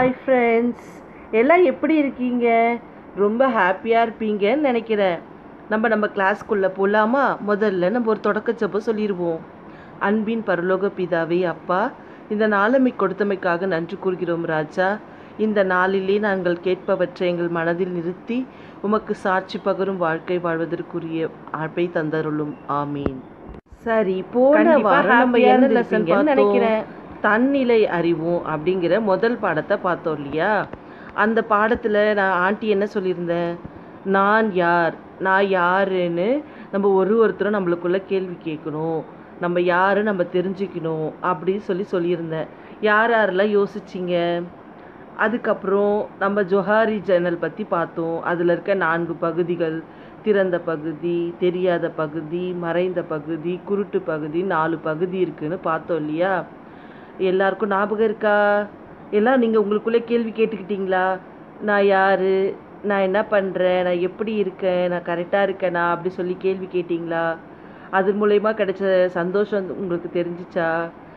hi friends எல்லாம் எப்படி இருக்கீங்க ரொம்ப ஹாப்பியாக இருப்பீங்கன்னு நினைக்கிறேன் நம்ம நம்ம கிளாஸ்க்குள்ளே போகலாமா முதல்ல நம்ம ஒரு தொடக்கச்சப்போ சொல்லிடுவோம் அன்பின் பரலோக பிதாவே அப்பா இந்த நாளமை கொடுத்தமைக்காக நன்றி கூறுகிறோம் ராஜா இந்த நாளிலே நாங்கள் கேட்பவற்றை எங்கள் மனதில் நிறுத்தி உமக்கு சாட்சி பகரும் வாழ்க்கை வாழ்வதற்குரிய ஆழ்ப்பை தந்தருளும் ஆமீன் சரி போன கண்டிப்பா வாரம் நம்ம happy-ஆ என்ன லெசன் இருந்திருப்பீங்கன்னு நினைக்கிறேன் தன்னிலை அறிவோம் அப்படிங்கிற முதல் பாடத்தை பார்த்தோம் இல்லையா அந்த பாடத்தில் நான் ஆண்டி என்ன சொல்லியிருந்தேன் நான் யார் நான் யாருன்னு நம்ம ஒரு ஒருத்தரும் நம்மளுக்குள்ள கேள்வி கேட்கணும் நம்ம யாரு நம்ம தெரிஞ்சுக்கணும் அப்படின்னு சொல்லி சொல்லியிருந்தேன் யார் யாரெல்லாம் யோசிச்சிங்க அதுக்கப்புறம் நம்ம ஜொஹாரி ஜன்னல் பற்றி பார்த்தோம் அதில் இருக்க நான்கு பகுதிகள் திறந்த பகுதி தெரியாத பகுதி மறைந்த பகுதி குருட்டு பகுதி நாலு பகுதி இருக்குன்னு பார்த்தோம் இல்லையா எல்லாருக்கும் ஞாபகம் இருக்கா எல்லாம் நீங்கள் உங்களுக்குள்ளே கேள்வி கேட்டுக்கிட்டீங்களா நான் யார் நான் என்ன பண்ணுறேன் நான் எப்படி இருக்கேன் நான் கரெக்டாக இருக்கேனா அப்படி சொல்லி கேள்வி கேட்டிங்களா அது மூலயமா கிடைச்ச சந்தோஷம் உங்களுக்கு தெரிஞ்சிச்சா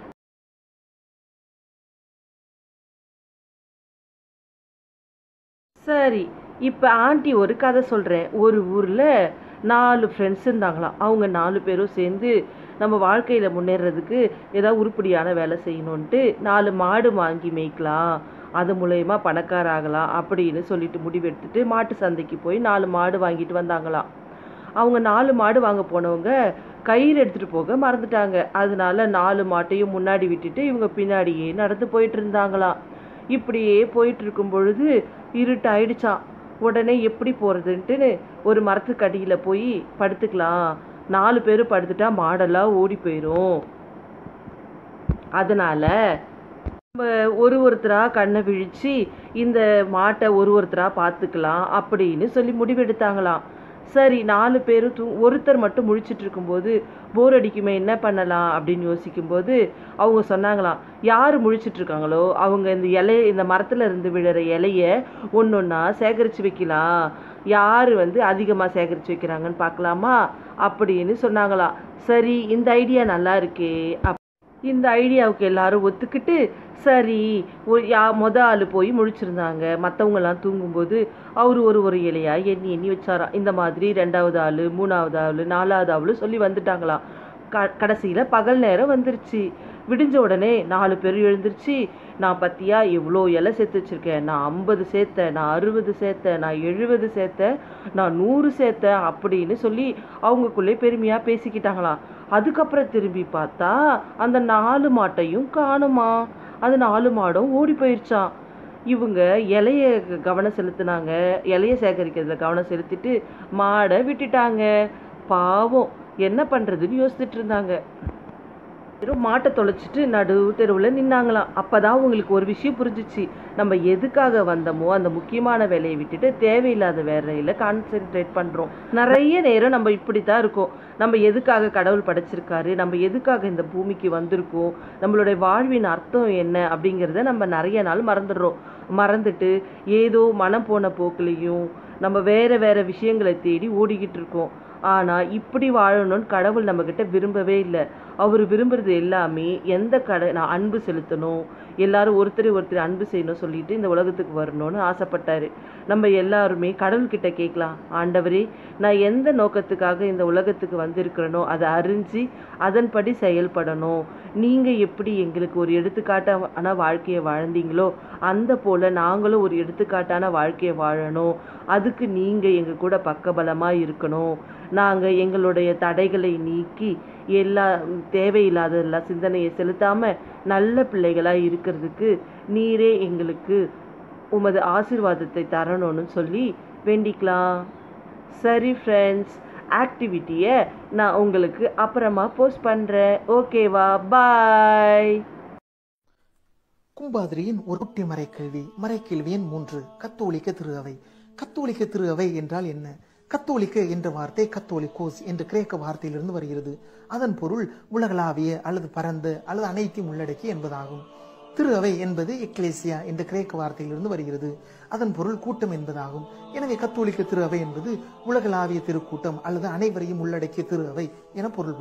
சரி இப்போ ஆண்டி ஒரு கதை சொல்கிறேன் ஒரு ஊரில் நாலு ஃப்ரெண்ட்ஸ் இருந்தாங்களாம் அவங்க நாலு பேரும் சேர்ந்து நம்ம வாழ்க்கையில் முன்னேறதுக்கு ஏதாவது உருப்படியான வேலை செய்யணுன்ட்டு நாலு மாடு வாங்கி மேய்க்கலாம் அது மூலயமா பணக்கார ஆகலாம் அப்படின்னு சொல்லிட்டு முடிவெடுத்துட்டு மாட்டு சந்தைக்கு போய் நாலு மாடு வாங்கிட்டு வந்தாங்களாம் அவங்க நாலு மாடு வாங்க போனவங்க கயிறு எடுத்துகிட்டு போக மறந்துட்டாங்க அதனால நாலு மாட்டையும் முன்னாடி விட்டுட்டு இவங்க பின்னாடியே நடந்து போயிட்டு இருந்தாங்களாம் இப்படியே போயிட்டு இருக்கும் பொழுது இருட்டாயிடுச்சான் உடனே எப்படி போகிறதுன்ட்டுன்னு ஒரு மரத்துக்கு அடியில் போய் படுத்துக்கலாம் நாலு பேர் படுத்துட்டா மாடெல்லாம் ஓடி போயிடும் அதனால நம்ம ஒரு ஒருத்தரா கண்ணை விழிச்சு இந்த மாட்டை ஒரு ஒருத்தரா பார்த்துக்கலாம் அப்படின்னு சொல்லி முடிவெடுத்தாங்களாம் சரி நாலு பேரும் தூ ஒருத்தர் மட்டும் முழிச்சிட்டு இருக்கும்போது போர் அடிக்குமே என்ன பண்ணலாம் அப்படின்னு யோசிக்கும்போது அவங்க சொன்னாங்களாம் யார் முழிச்சிட்டு இருக்காங்களோ அவங்க இந்த இலைய இந்த மரத்துல இருந்து விழுற இலைய ஒன்று ஒன்றா சேகரித்து வைக்கலாம் யார் வந்து அதிகமாக சேகரித்து வைக்கிறாங்கன்னு பார்க்கலாமா அப்படின்னு சொன்னாங்களாம் சரி இந்த ஐடியா நல்லா இருக்கே அப் இந்த ஐடியாவுக்கு எல்லாரும் ஒத்துக்கிட்டு சரி ஒரு யா மொத ஆள் போய் முழிச்சிருந்தாங்க மற்றவங்கெல்லாம் தூங்கும்போது அவர் ஒரு ஒரு இலையா எண்ணி எண்ணி வச்சாராம் இந்த மாதிரி ரெண்டாவது ஆள் மூணாவது ஆள் நாலாவது ஆள் சொல்லி வந்துட்டாங்களாம் க கடைசியில் பகல் நேரம் வந்துருச்சு விடிஞ்ச உடனே நாலு பேர் எழுந்திருச்சு நான் பத்தியா எவ்வளோ இலை சேர்த்து வச்சிருக்கேன் நான் ஐம்பது சேர்த்தேன் நான் அறுபது சேர்த்தேன் நான் எழுபது சேர்த்தேன் நான் நூறு சேர்த்தேன் அப்படின்னு சொல்லி அவங்கக்குள்ளே பெருமையாக பேசிக்கிட்டாங்களாம் அதுக்கப்புறம் திரும்பி பார்த்தா அந்த நாலு மாட்டையும் காணுமா அது நாலு மாடும் ஓடி போயிடுச்சான் இவங்க இலைய கவனம் செலுத்தினாங்க இலைய சேகரிக்கிறதுல கவனம் செலுத்திட்டு மாடை விட்டுட்டாங்க பாவம் என்ன பண்ணுறதுன்னு யோசிச்சுட்டு இருந்தாங்க வெறும் மாட்டை தொலைச்சிட்டு நடு தெருவில் நின்னாங்களாம் அப்பதான் அவங்களுக்கு ஒரு விஷயம் புரிஞ்சிச்சு நம்ம எதுக்காக வந்தோமோ அந்த முக்கியமான வேலையை விட்டுட்டு தேவையில்லாத வேலையில கான்சென்ட்ரேட் பண்றோம் நிறைய நேரம் நம்ம இப்படி தான் இருக்கோம் நம்ம எதுக்காக கடவுள் படைச்சிருக்காரு நம்ம எதுக்காக இந்த பூமிக்கு வந்திருக்கோம் நம்மளுடைய வாழ்வின் அர்த்தம் என்ன அப்படிங்கிறத நம்ம நிறைய நாள் மறந்துடுறோம் மறந்துட்டு ஏதோ மனம் போன போக்குலையும் நம்ம வேற வேற விஷயங்களை தேடி ஓடிக்கிட்டு இருக்கோம் ஆனால் இப்படி வாழணும்னு கடவுள் நம்மக்கிட்ட விரும்பவே இல்லை அவர் விரும்புறது எல்லாமே எந்த கடை நான் அன்பு செலுத்தணும் எல்லாரும் ஒருத்தர் ஒருத்தர் அன்பு செய்யணும் சொல்லிட்டு இந்த உலகத்துக்கு வரணும்னு ஆசைப்பட்டாரு நம்ம எல்லாருமே கடவுள்கிட்ட கேட்கலாம் ஆண்டவரே நான் எந்த நோக்கத்துக்காக இந்த உலகத்துக்கு வந்திருக்கிறேனோ அதை அறிஞ்சு அதன்படி செயல்படணும் நீங்கள் எப்படி எங்களுக்கு ஒரு எடுத்துக்காட்டான வாழ்க்கையை வாழ்ந்தீங்களோ அந்த போல் நாங்களும் ஒரு எடுத்துக்காட்டான வாழ்க்கையை வாழணும் அதுக்கு நீங்கள் எங்கள் கூட பக்கபலமாக இருக்கணும் நாங்கள் எங்களுடைய தடைகளை நீக்கி எல்லா தேவையில்லாததெல்லாம் சிந்தனையை செலுத்தாமல் நல்ல பிள்ளைகளாக இருக்கிறதுக்கு நீரே எங்களுக்கு உமது ஆசீர்வாதத்தை தரணும்னு சொல்லி வேண்டிக்கலாம் சரி ஃப்ரெண்ட்ஸ் ஆக்டிவிட்டியை நான் உங்களுக்கு அப்புறமா போஸ்ட் பண்ணுறேன் ஓகேவா பாய் கும்பாதிரியின் ஒரு குட்டி மறைக்கல்வி மறைக்கல்வி எண் மூன்று கத்தோலிக்க திரு அவை கத்தோலிக்க திரு அவை என்றால் என்ன கத்தோலிக்க என்ற வார்த்தை கத்தோலிக்கோஸ் என்ற கிரேக்க வார்த்தையிலிருந்து வருகிறது அதன் பொருள் உலகளாவிய அல்லது பரந்த அல்லது அனைத்தையும் உள்ளடக்கி என்பதாகும் திரு அவை என்பது எக்லேசியா என்ற கிரேக்க வார்த்தையிலிருந்து வருகிறது அதன் பொருள் கூட்டம் என்பதாகும் எனவே கத்தோலிக்க திரு அவை என்பது உலகளாவிய திருக்கூட்டம் அல்லது அனைவரையும் உள்ளடக்கிய திரு அவை என பொருள்படும்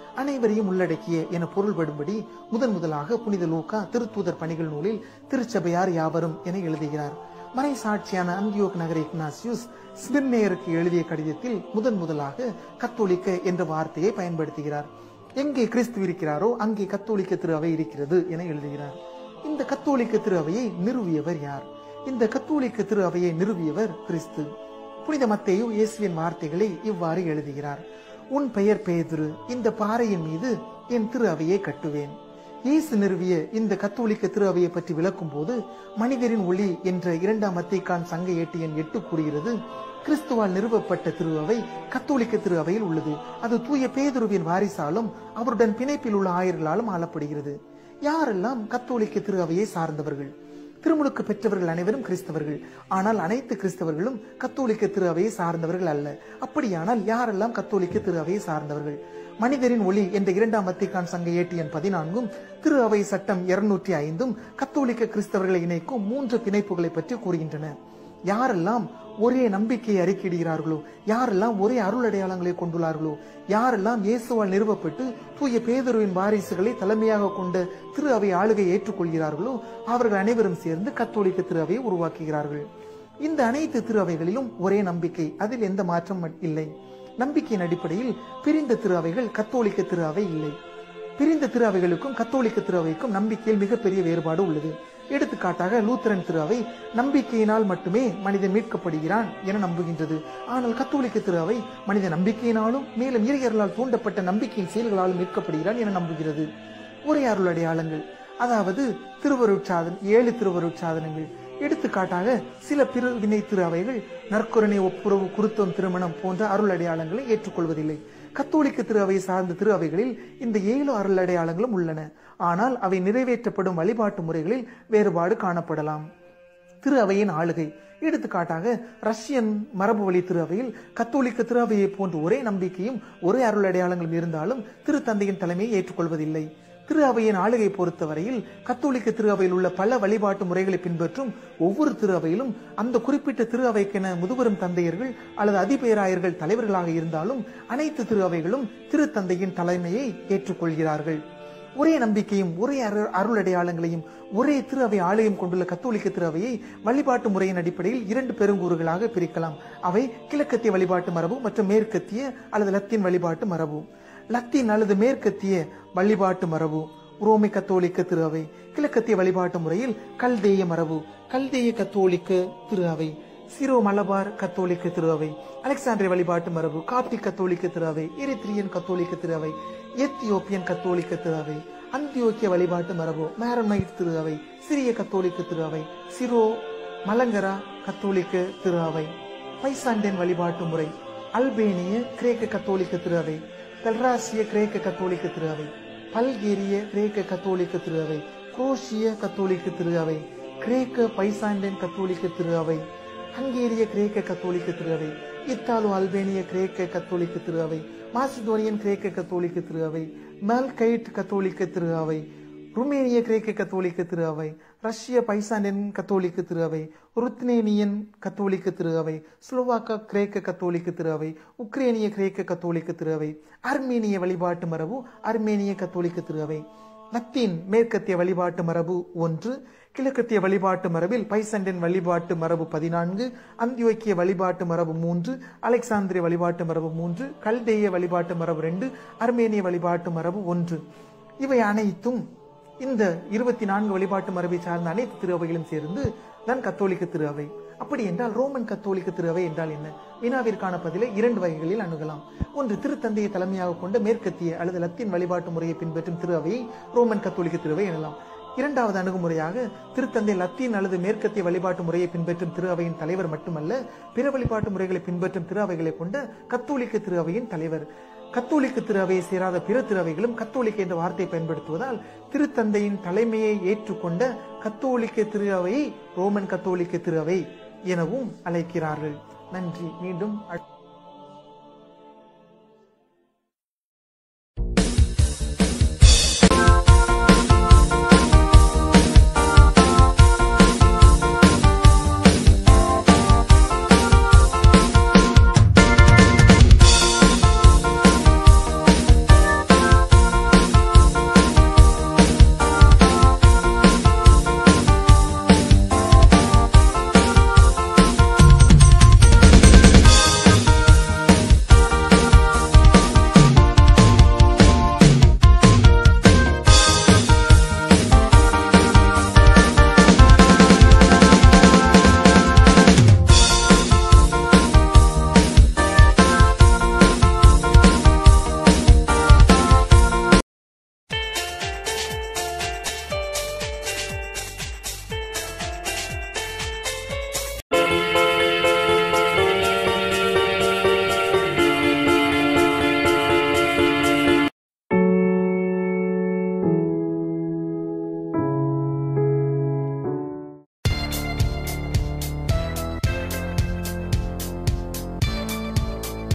அனைவரையும் உள்ளடக்கிய என பொருள்படும்படி முதன் முதலாக புனித லூக்கா திருத்தூதர் பணிகள் நூலில் திருச்சபையார் யாவரும் என எழுதுகிறார் மறை சாட்சியான அந்தியோக் நகர இக்னாசியூஸ் ஸ்மிர்னேயருக்கு எழுதிய கடிதத்தில் முதன் முதலாக கத்தோலிக்க என்ற வார்த்தையை பயன்படுத்துகிறார் எங்கே கிறிஸ்து இருக்கிறாரோ அங்கே கத்தோலிக்க திரு அவை இருக்கிறது என எழுதுகிறார் இந்த கத்தோலிக்க திரு அவையை நிறுவியவர் யார் இந்த கத்தோலிக்க திரு அவையை நிறுவியவர் கிறிஸ்து புனித மத்தேயு இயேசுவின் வார்த்தைகளை இவ்வாறு எழுதுகிறார் உன் பெயர் பேதுரு இந்த பாறையின் மீது என் திரு அவையை கட்டுவேன் இயேசு நிறுவிய இந்த கத்தோலிக்க திரு அவையை பற்றி விளக்கும் போது மனிதரின் ஒளி என்ற இரண்டாம் மத்தைக்கான் சங்க ஏட்டு எண் எட்டு கூறுகிறது கிறிஸ்துவால் நிறுவப்பட்ட திரு அவை கத்தோலிக்க திரு அவையில் உள்ளது அது தூய பேதுருவின் வாரிசாலும் அவருடன் பிணைப்பில் உள்ள ஆயர்களாலும் ஆளப்படுகிறது யாரெல்லாம் கத்தோலிக்க திரு அவையை சார்ந்தவர்கள் திருமுழுக்கு பெற்றவர்கள் அனைவரும் கிறிஸ்தவர்கள் ஆனால் அனைத்து கிறிஸ்தவர்களும் கத்தோலிக்க திரு அவையை சார்ந்தவர்கள் அல்ல அப்படியானால் யாரெல்லாம் கத்தோலிக்க திரு அவையை சார்ந்தவர்கள் மனிதரின் ஒளி என்ற இரண்டாம் மத்திக்கான் சங்க ஏட்டியன் பதினான்கும் திரு அவை சட்டம் இருநூற்றி ஐந்தும் கத்தோலிக்க கிறிஸ்தவர்களை இணைக்கும் மூன்று பிணைப்புகளை பற்றி கூறுகின்றன யாரெல்லாம் ஒரே நம்பிக்கையை அறிக்கையிடுகிறார்களோ யாரெல்லாம் ஒரே அருள் அடையாளங்களை கொண்டுள்ளார்களோ யாரெல்லாம் இயேசுவால் நிறுவப்பட்டு தூய பேதுருவின் வாரிசுகளை தலைமையாக கொண்ட திரு அவை ஆளுகை ஏற்றுக்கொள்கிறார்களோ அவர்கள் அனைவரும் சேர்ந்து கத்தோலிக்க திரு அவையை உருவாக்குகிறார்கள் இந்த அனைத்து திரு அவைகளிலும் ஒரே நம்பிக்கை அதில் எந்த மாற்றம் இல்லை நம்பிக்கையின் அடிப்படையில் பிரிந்த திரு அவைகள் கத்தோலிக்க திரு அவை இல்லை பிரிந்த திரு அவைகளுக்கும் கத்தோலிக்க திரு அவைக்கும் நம்பிக்கையில் மிகப்பெரிய வேறுபாடு உள்ளது எடுத்துக்காட்டாக லூத்தரன் திரு அவை நம்பிக்கையினால் மட்டுமே மனிதன் மீட்கப்படுகிறான் என நம்புகின்றது ஆனால் கத்தோலிக்க திரு அவை மனித நம்பிக்கையினாலும் மேலும் இறையர்களால் தூண்டப்பட்ட நம்பிக்கையின் செயல்களாலும் மீட்கப்படுகிறான் என நம்புகிறது ஒரே அருள் அடையாளங்கள் அதாவது திருவருட்சாதன் ஏழு திருவருட்சாதனங்கள் எடுத்துக்காட்டாக சில பிரிவினை திரு அவைகள் நற்கருணை ஒப்புரவு குருத்துவம் திருமணம் போன்ற அருள் அடையாளங்களை ஏற்றுக்கொள்வதில்லை கத்தோலிக்க திரு அவை சார்ந்த திரு அவைகளில் இந்த ஏழு அருள் அடையாளங்களும் உள்ளன ஆனால் அவை நிறைவேற்றப்படும் வழிபாட்டு முறைகளில் வேறுபாடு காணப்படலாம் திரு அவையின் ஆளுகை எடுத்துக்காட்டாக ரஷ்யன் மரபு வழி திரு அவையில் கத்தோலிக்க திரு அவையை போன்ற ஒரே நம்பிக்கையும் ஒரே அருள் அடையாளங்களும் இருந்தாலும் திரு தந்தையின் தலைமையை ஏற்றுக்கொள்வதில்லை திரு அவையின் ஆளுகை பொறுத்தவரையில் கத்தோலிக்க திரு அவையில் உள்ள பல வழிபாட்டு முறைகளை பின்பற்றும் ஒவ்வொரு திரு அவையிலும் அந்த குறிப்பிட்ட திரு அவைக்கென முதுபெரும் தந்தையர்கள் அல்லது அதிபேராயர்கள் தலைவர்களாக இருந்தாலும் அனைத்து திரு அவைகளும் திரு தந்தையின் தலைமையை ஏற்றுக்கொள்கிறார்கள் ஒரே நம்பிக்கையும் ஒரே அரு- அருள் அடையாளங்களையும் ஒரே திரு அவை ஆலயம் கொண்டுள்ள கத்தோலிக்க திரு அவையை வழிபாட்டு முறையின் அடிப்படையில் இரண்டு பெருங்கூறுகளாக பிரிக்கலாம் அவை கிழக்கத்திய வழிபாட்டு மரபு மற்றும் மேற்கத்திய அல்லது லத்தீன் வழிபாட்டு மரபு லத்தீன் அல்லது மேற்கத்திய வழிபாட்டு மரபு ரோமை கத்தோலிக்க திரு அவை கிழக்கத்திய வழிபாட்டு முறையில் கல்தேய மரபு கல்தேய கத்தோலிக்க திரு அவை சிரோ மலபார் கத்தோலிக்க திரு அவை அலெக்சாண்டிரிய வழிபாட்டு மரபு காப்டி கத்தோலிக்க திரு அவை எரித்ரியன் கத்தோலிக்க திரு அவை எத்தியோப்பியன் கத்தோலிக்க திரு அவை அந்தியோக்கிய வழிபாட்டு மரபு மேரமைட் திரு அவை சிறிய கத்தோலிக்க திரு அவை சிரோ மலங்கரா கத்தோலிக்க திரு அவை பைசாண்டியன் வழிபாட்டு முறை அல்பேனிய கிரேக்க கத்தோலிக்க திரு அவை பெல்ராசிய கிரேக்க கத்தோலிக்க திரு அவை பல்கேரிய கிரேக்க கத்தோலிக்க திரு அவை குரோஷிய கத்தோலிக்க திரு அவை கிரேக்க பைசாண்டியன் கத்தோலிக்க திரு அவை ஹங்கேரிய கிரேக்க கத்தோலிக்க திரு அவை இத்தாலோ அல்பேனிய கிரேக்க கத்தோலிக்க திரு அவை மாசிடோனியன் கிரேக்க கத்தோலிக்க திரு அவை மல்கைட் கத்தோலிக்க திரு அவை ருமேனிய கிரேக்க கத்தோலிக்க திரு அவை ரஷ்ய பைசாண்டியன் கத்தோலிக்க திரு அவை ருத்னேனியன் கத்தோலிக்க திரு அவை ஸ்லோவாக்கா கிரேக்க கத்தோலிக்க திரு அவை உக்ரேனிய கிரேக்க கத்தோலிக்க திரு அவை அர்மேனிய வழிபாட்டு மரபு அர்மேனிய கத்தோலிக்க திரு அவை லத்தீன் மேற்கத்திய வழிபாட்டு மரபு ஒன்று கிழக்கத்திய வழிபாட்டு மரபில் பைசண்டின் வழிபாட்டு மரபு பதினான்கு அந்தியோக்கிய வழிபாட்டு மரபு மூன்று அலெக்சாந்திரிய வழிபாட்டு மரபு மூன்று கல்தேய வழிபாட்டு மரபு ரெண்டு அர்மேனிய வழிபாட்டு மரபு ஒன்று இவை அனைத்தும் இந்த இருபத்தி நான்கு வழிபாட்டு மரபை சார்ந்த அனைத்து திரு அவைகளும் சேர்ந்து தான் கத்தோலிக்க திரு அவை அப்படி என்றால் ரோமன் கத்தோலிக்க திரு அவை என்றால் என்ன வினாவிற்கான பதிலை இரண்டு வகைகளில் அணுகலாம் ஒன்று திருத்தந்தையை தலைமையாக கொண்ட மேற்கத்திய அல்லது லத்தீன் வழிபாட்டு முறையை பின்பற்றும் திரு அவையை ரோமன் கத்தோலிக்க திருவை எனலாம் இரண்டாவது அணுகுமுறையாக திருத்தந்தை லத்தீன் அல்லது மேற்கத்திய வழிபாட்டு முறையை பின்பற்றும் திரு அவையின் தலைவர் மட்டுமல்ல பிற வழிபாட்டு முறைகளை பின்பற்றும் திரு அவைகளை கொண்ட கத்தோலிக்க திரு அவையின் தலைவர் கத்தோலிக்க திரு அவையை சேராத பிற திரு அவைகளும் கத்தோலிக்க என்ற வார்த்தையை பயன்படுத்துவதால் திருத்தந்தையின் தலைமையை ஏற்றுக்கொண்ட கத்தோலிக்க திரு அவையை ரோமன் கத்தோலிக்க திரு அவை எனவும் அழைக்கிறார்கள் நன்றி மீண்டும் அ-